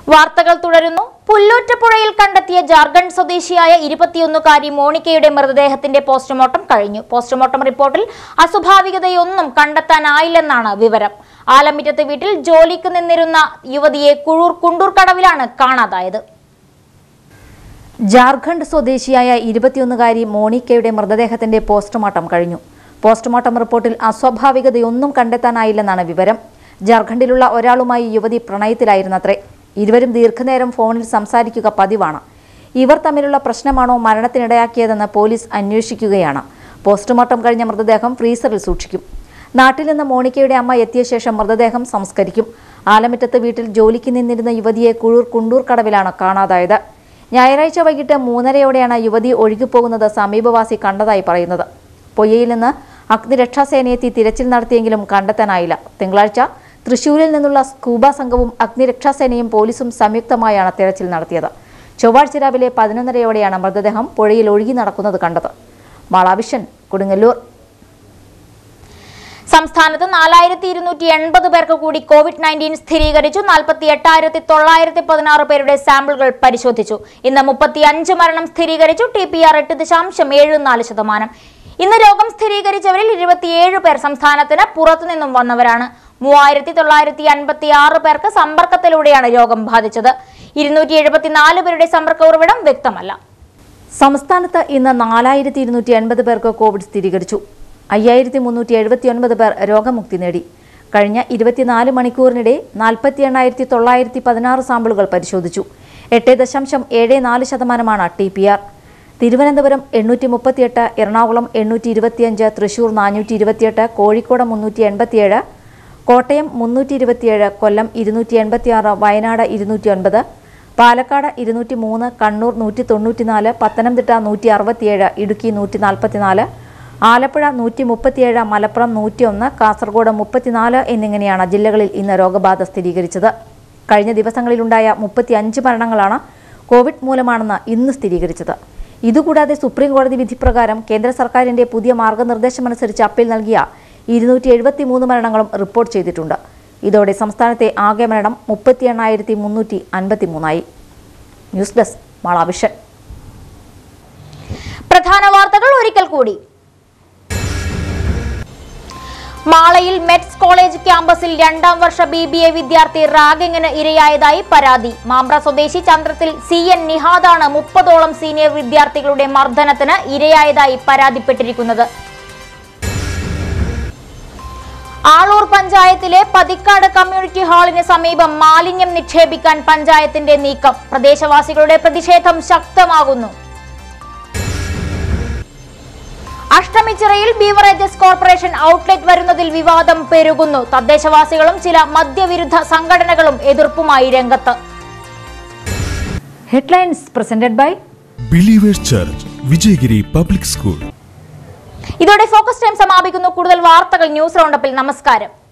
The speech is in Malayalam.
വാർത്തകൾ തുടരുന്നു പുല്ലൂറ്റപ്പുഴയിൽ കണ്ടെത്തിയ ജാർഖണ്ഡ് സ്വദേശിയായ ഇരുപത്തിയൊന്നുകാരി മോണിക്കയുടെ മൃതദേഹത്തിന്റെ പോസ്റ്റ്മോർട്ടം കഴിഞ്ഞു പോസ്റ്റ്മോർട്ടം റിപ്പോർട്ടിൽ അസ്വാഭാവികതയൊന്നും കണ്ടെത്താനായില്ലെന്നാണ് വിവരം ആലമിറ്റത്ത് വീട്ടിൽ ജോലിക്ക് നിന്നിരുന്ന യുവതിയെ കുഴൂർ കുണ്ടൂർ കടവിലാണ് കാണാതായത് ജാർഖണ്ഡ് സ്വദേശിയായ ഇരുപത്തിയൊന്നുകാരി മോണിക്കയുടെ മൃതദേഹത്തിന്റെ പോസ്റ്റ്മോർട്ടം കഴിഞ്ഞു പോസ്റ്റ്മോർട്ടം റിപ്പോർട്ടിൽ അസ്വാഭാവികതയൊന്നും കണ്ടെത്താനായില്ലെന്നാണ് വിവരം ജാർഖണ്ഡിലുള്ള ഒരാളുമായി യുവതി പ്രണയത്തിലായിരുന്നത്രേ ഇരുവരും ദീർഘനേരം ഫോണിൽ സംസാരിക്കുക പതിവാണ് ഇവർ തമ്മിലുള്ള പ്രശ്നമാണോ മരണത്തിനിടയാക്കിയതെന്ന് പോലീസ് അന്വേഷിക്കുകയാണ് പോസ്റ്റ്മോർട്ടം കഴിഞ്ഞ മൃതദേഹം ഫ്രീസറിൽ സൂക്ഷിക്കും നാട്ടിൽ നിന്ന് മോണിക്കയുടെ അമ്മ എത്തിയ ശേഷം മൃതദേഹം സംസ്കരിക്കും ആലമിറ്റത്ത് വീട്ടിൽ ജോലിക്ക് നിന്നിരുന്ന യുവതിയെ കുഴൂർ കുണ്ടൂർ കടവിലാണ് കാണാതായത് ഞായറാഴ്ച വൈകിട്ട് മൂന്നരയോടെയാണ് യുവതി ഒഴുകിപ്പോകുന്നത് സമീപവാസി കണ്ടതായി പറയുന്നത് പൊയ്യയിൽ നിന്ന് അഗ്നിരക്ഷാസേനയെത്തി തിരച്ചിൽ നടത്തിയെങ്കിലും കണ്ടെത്താനായില്ല തിങ്കളാഴ്ച തൃശൂരിൽ നിന്നുള്ള സ്കൂബ സംഘവും അഗ്നിരക്ഷാസേനയും പോലീസും സംയുക്തമായാണ് തിരച്ചിൽ നടത്തിയത് ചൊവ്വാഴ്ച രാവിലെ പതിനൊന്നരയോടെയാണ് മൃതദേഹം പുഴയിൽ ഒഴുകി നടക്കുന്നത് കണ്ടത് മാളാവിഷൻ കൊടുങ്ങല്ലൂർ സംസ്ഥാനത്ത് നാലായിരത്തി ഇരുന്നൂറ്റി എൺപത് പേർക്ക് കൂടി കോവിഡ് നയൻറ്റീൻ സ്ഥിരീകരിച്ചു നാൽപ്പത്തി എട്ടായിരത്തി തൊള്ളായിരത്തി പതിനാറ് പേരുടെ സാമ്പിളുകൾ പരിശോധിച്ചു ഇന്ന് മുപ്പത്തി അഞ്ച് മരണം സ്ഥിരീകരിച്ചു ടി പി ആർ എട്ട് ദശാംശം ഏഴ് നാല് ശതമാനം ഇന്ന് രോഗം സ്ഥിരീകരിച്ചവരിൽ ഇരുപത്തിയേഴ് പേർ സംസ്ഥാനത്തിന് പുറത്തുനിന്നും വന്നവരാണ് മൂവായിരത്തി തൊള്ളായിരത്തി അൻപത്തി ആറ് പേർക്ക് സമ്പർക്കത്തിലൂടെയാണ് രോഗം ബാധിച്ചത് ഇരുന്നൂറ്റി എഴുപത്തിനാല് പേരുടെ സമ്പർക്ക ഉറവിടം വ്യക്തമല്ല സംസ്ഥാനത്ത് ഇന്ന് നാലായിരത്തി ഇരുന്നൂറ്റി എൺപത് പേർക്ക് കോവിഡ് സ്ഥിരീകരിച്ചു അയ്യായിരത്തി മുന്നൂറ്റി എഴുപത്തി ഒൻപത് പേർ രോഗമുക്തി നേടി കഴിഞ്ഞ ഇരുപത്തിനാല് മണിക്കൂറിനിടെ നാൽപ്പത്തി എണ്ണായിരത്തി തൊള്ളായിരത്തി പതിനാറ് സാമ്പിളുകൾ പരിശോധിച്ചു എട്ട് ദശാംശം ഏഴ് നാല് ശതമാനമാണ് ടി പി ആർ തിരുവനന്തപുരം എണ്ണൂറ്റി മുപ്പത്തിയെട്ട് എറണാകുളം എണ്ണൂറ്റി ഇരുപത്തിയഞ്ച് തൃശൂർ നാനൂറ്റി ഇരുപത്തിയെട്ട് കോഴിക്കോട് മുന്നൂറ്റി എൺപത്തിയേഴ് കോട്ടയം മുന്നൂറ്റി ഇരുപത്തിയേഴ് കൊല്ലം ഇരുന്നൂറ്റി എൺപത്തിയാറ് വയനാട് ഇരുന്നൂറ്റി ഒൻപത് പാലക്കാട് ഇരുന്നൂറ്റി മൂന്ന് കണ്ണൂർ നൂറ്റി തൊണ്ണൂറ്റിനാല് പത്തനംതിട്ട നൂറ്റി അറുപത്തിയേഴ് ഇടുക്കി നൂറ്റി നാൽപ്പത്തിനാല് ആലപ്പുഴ നൂറ്റി മുപ്പത്തിയേഴ് മലപ്പുറം നൂറ്റിയൊന്ന് കാസർഗോഡ് മുപ്പത്തിനാല് എന്നിങ്ങനെയാണ് ജില്ലകളിൽ ഇന്ന് രോഗബാധ സ്ഥിരീകരിച്ചത് കഴിഞ്ഞ ദിവസങ്ങളിലുണ്ടായ മുപ്പത്തി അഞ്ച് മരണങ്ങളാണ് കോവിഡ് മൂലമാണെന്ന് ഇന്ന് സ്ഥിരീകരിച്ചത് ഇതുകൂടാതെ സുപ്രീം കോടതി വിധി പ്രകാരം കേന്ദ്ര സർക്കാരിന്റെ പുതിയ മാർഗനിർദ്ദേശമനുസരിച്ച് അപ്പീൽ നൽകിയ ഇരുന്നൂറ്റി എഴുപത്തി മൂന്ന് മരണങ്ങളും റിപ്പോർട്ട് ചെയ്തിട്ടുണ്ട് ഇതോടെ സംസ്ഥാനത്തെ ആകെ മരണം മുപ്പത്തി എണ്ണായിരത്തി മുന്നൂറ്റി അൻപത്തി മൂന്നായി ന്യൂസ് ഡെസ്ക് മാളാവിഷൻ പ്രധാന വാർത്തകൾ ഒരിക്കൽ കൂടി മാളയിൽ മെറ്റ്സ് കോളേജ് ക്യാമ്പസിൽ രണ്ടാം വർഷ ബി ബി എ വിദ്യാർത്ഥി റാഗിങ്ങിന് ഇരയായതായി പരാതി മാമ്പ്ര സ്വദേശി ചന്ദ്രത്തിൽ സി എൻ നിഹാദാണ് മുപ്പതോളം സീനിയർ വിദ്യാർത്ഥികളുടെ മർദ്ദനത്തിന് ഇരയായതായി പരാതിപ്പെട്ടിരിക്കുന്നത് ആളൂർ പഞ്ചായത്തിലെ പതിക്കാട് കമ്മ്യൂണിറ്റി ഹാളിന് സമീപം മാലിന്യം നിക്ഷേപിക്കാൻ പഞ്ചായത്തിന്റെ നീക്കം പ്രദേശവാസികളുടെ പ്രതിഷേധം ശക്തമാകുന്നു അഷ്ടമിച്ചിറയിൽ ബീവറേജസ് കോർപ്പറേഷൻ ഔട്ട്ലെറ്റ് വരുന്നതിൽ വിവാദം പെരുകുന്നു തദ്ദേശവാസികളും ചില മദ്യവിരുദ്ധ സംഘടനകളും എതിർപ്പുമായി രംഗത്ത് headlines presented by Believers Church Vijayagiri public school ഇതോടെ ഫോക്കസ് ടൈം സമാപിക്കുന്നു കൂടുതൽ വാർത്തകൾ ന്യൂസ് റൗണ്ടപ്പിൽ നമസ്കാരം